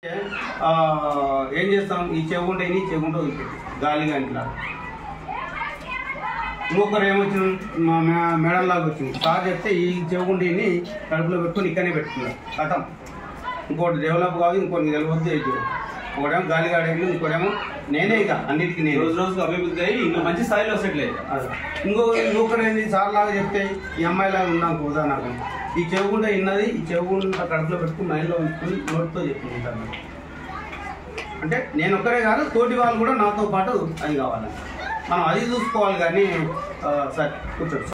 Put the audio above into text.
ఆ, ఏం చేస్తాం ఈ చెవుంటే ఈ చెవుంటే వదిలిపెట్టి గాలిగా ఇంట్లో ఇంకొకరు ఏమొచ్చిన మా మే- మేడం లాగా వచ్చింది సార్ చెప్తే ఈ చెవుగుండిని కడుపులో పెట్టుకొని ఇక్కడనే పెట్టుకున్నారు కథం ఇంకోటి డెవలప్ కాదు ఇంకోటి తెలియవద్దు ఇది ఒకటేమో గాలిగాడేమో ఇంకోటేమో నేనే ఇక అన్నిటికీ నేను రోజు రోజుకు అభివృద్ధి అయ్యి ఇంకా మంచి స్థాయిలో సెటిల్ అయ్యారు అదే. ఇంకో ఇంకొకరు ఏంది సార్ లాగా చెప్తే ఈ అమ్మాయి లాగా ఉన్నాం కూడా నాకు ఈ చెవుకుంటే ఇన్నది ఈ చెవుకుంట కడుపులో పెట్టుకుని మైండ్లో ఉంచుకుని నోటితో చెప్పుకుంటాను అంటే నేను ఒక్కరే కాదు తోటి వాళ్ళు కూడా నాతో పాటు అది కావాలి మనం అది చూసుకోవాలి కానీ ఆ, సరే కూర్చోండి